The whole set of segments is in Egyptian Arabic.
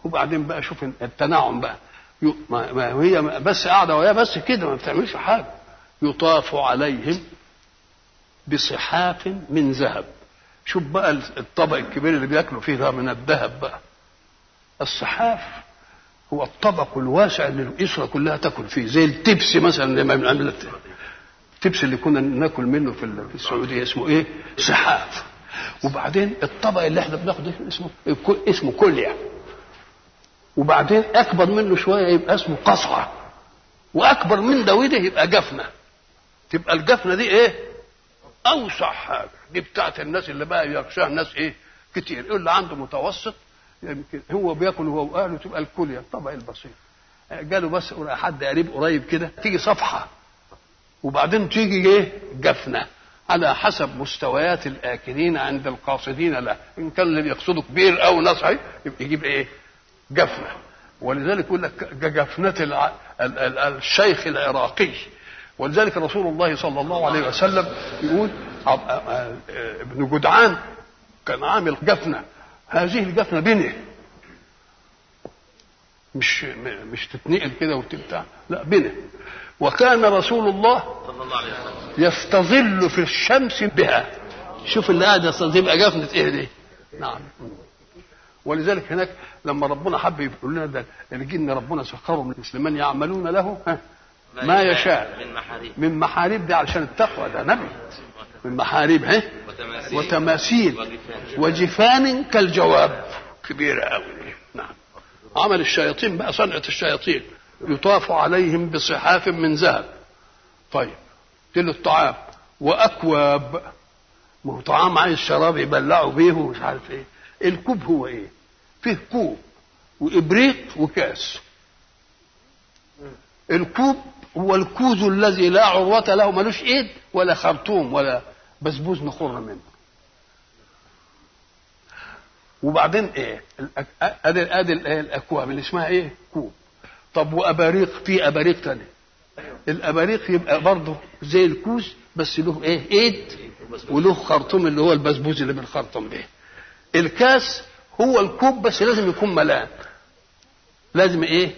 وبعدين بقى شوف التنعم بقى يو- ما ما هي بس قاعده وهي بس كده ما بتعملش حاجه يطاف عليهم بصحاف من ذهب شوف بقى الطبق الكبير اللي بياكلوا فيه ده من الذهب بقى الصحاف هو الطبق الواسع اللي الاسره كلها تاكل فيه زي التبس مثلا اللي ما بنعمل التبس اللي كنا ناكل منه في ال- في السعوديه اسمه ايه؟ صحاف وبعدين الطبق اللي احنا بناخده اسمه اسمه كليا وبعدين اكبر منه شويه يبقى اسمه قصعه واكبر من ده وده يبقى جفنه تبقى الجفنه دي ايه؟ اوسع حاجه دي بتاعت الناس اللي بقى يخشاها الناس ايه؟ كتير اللي عنده متوسط يمكن هو بياكل هو واهله تبقى الكليه الطبق البسيط جاله بس حد قريب قريب كده تيجي صفحه وبعدين تيجي ايه؟ جفنه على حسب مستويات الاكلين عند القاصدين له ان كان اللي يقصده كبير او نصحي يبقى يجيب ايه؟ جفنه ولذلك يقول لك جفنه الع... ال... ال... الشيخ العراقي ولذلك رسول الله صلى الله عليه وسلم يقول عب... آ- آ- ابن جدعان كان عامل جفنه هذه الجفنه بنه مش م- مش تتنقل كده وتبتاع لا بنه وكان رسول الله صلى الله عليه وسلم يستظل في الشمس بها شوف اللي قاعد يستظل يبقى جفنة ايه دي نعم ولذلك هناك لما ربنا حب يقول لنا ده الجن ربنا سخرهم للمسلمين يعملون له ها ما يشاء من محاريب من محاريب دي علشان التقوى ده نبي من محاريب ها وتماثيل وتماثيل وجفان. وجفان كالجواب كبيرة أوي نعم عمل الشياطين بقى صنعة الشياطين يطاف عليهم بصحاف من ذهب طيب تل الطعام وأكواب ما هو طعام عايز شراب يبلعوا بيه ومش عارف ايه الكوب هو ايه فيه كوب وإبريق وكاس الكوب هو الكوز الذي لا عروة له ملوش ايد ولا خرطوم ولا بسبوس نخر منه وبعدين ايه الأك- ادي ادي الإيه؟ الاكواب اللي اسمها ايه كوب طب واباريق في اباريق تانية الاباريق يبقى برضه زي الكوز بس له ايه ايد وله خرطوم اللي هو البسبوس اللي بنخرطم به الكاس هو الكوب بس لازم يكون ملان لازم ايه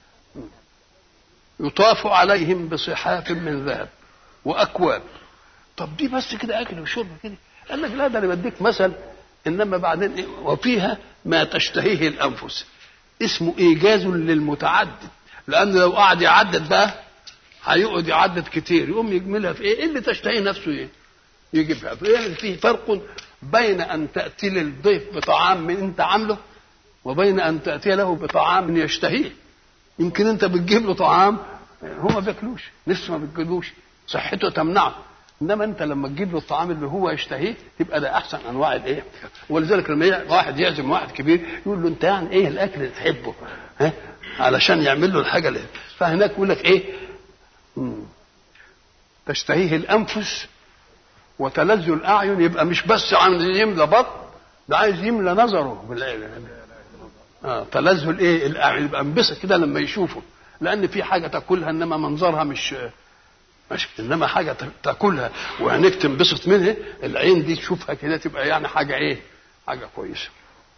يطاف عليهم بصحاف من ذهب واكواب طب دي بس كده اكل وشرب كده قال لك لا ده انا بديك مثل انما بعدين إيه؟ وفيها ما تشتهيه الانفس اسمه ايجاز للمتعدد لان لو قعد يعدد بقى هيقعد يعدد كتير يقوم يجملها في ايه إيه اللي تشتهي نفسه ايه يجيبها يعني في فرق بين ان تاتي للضيف بطعام من انت عامله وبين ان تاتي له بطعام يشتهيه يمكن انت بتجيب له طعام هو ما بياكلوش لسه ما بتجيبوش صحته تمنعه انما انت لما تجيب له الطعام اللي هو يشتهيه يبقى ده احسن انواع الايه ولذلك لما ي- واحد يعزم واحد كبير يقول له انت يعني ايه الاكل اللي تحبه ها علشان يعمل له الحاجه اللي فهناك يقول لك ايه مم. تشتهيه الانفس وتلذ الاعين يبقى مش بس عايز يملى بطن ده عايز يملى نظره بالعين آه تلذ الايه الاعين يبقى انبسط كده لما يشوفه لان في حاجه تاكلها انما منظرها مش مش انما حاجه ت- تاكلها وعينيك تنبسط منها العين دي تشوفها كده تبقى يعني حاجه ايه حاجه كويسه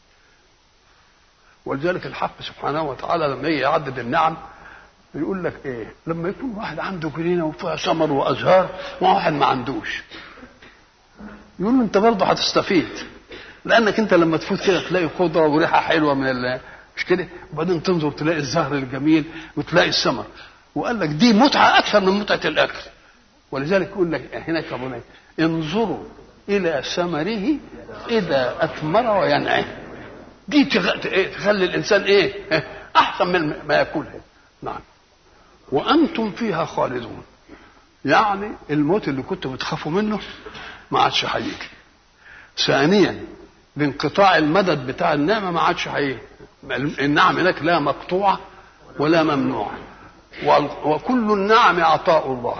ولذلك الحق سبحانه وتعالى لما يجي يعدد النعم يقول لك ايه لما يكون واحد عنده جنينه وفيها ثمر وازهار وواحد ما عندوش يقول له انت برضه هتستفيد لانك انت لما تفوت كده تلاقي خضره وريحه حلوه من ال مش كده وبعدين تنظر تلاقي الزهر الجميل وتلاقي الثمر وقال لك دي متعه اكثر من متعه الاكل ولذلك يقول لك هناك ربنا انظروا الى ثمره اذا اثمر وينعم دي تغ- ت- إيه؟ تخلي الانسان ايه احسن من ما ياكلها نعم وانتم فيها خالدون يعني الموت اللي كنتوا بتخافوا منه ما عادش هيجي ثانيا بانقطاع المدد بتاع النعمه ما عادش هيجي النعم هناك لا مقطوعه ولا ممنوعه وال- وكل النعم عطاء الله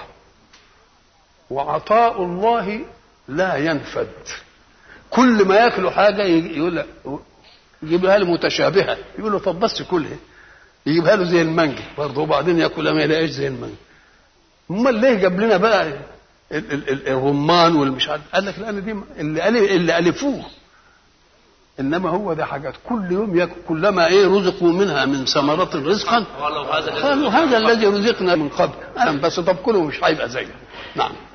وعطاء الله لا ينفد كل ما ياكلوا حاجه يجي- يقول لك يجيبها له متشابهه يقول له طب بس كلها يجيبها له زي المانجا برضه وبعدين ياكلها ما يلاقيش زي المانجا امال ليه جاب لنا بقى ال- ال- ال- الرمان والمش عارف قال لك لان دي اللي ألف اللي الفوه انما هو ده حاجات كل يوم ياكل كلما ايه رزقوا منها من ثمرات رزقا قالوا هذا الذي قالوا هذا الذي رزقنا من قبل أنا بس طب كله مش هيبقى زيه نعم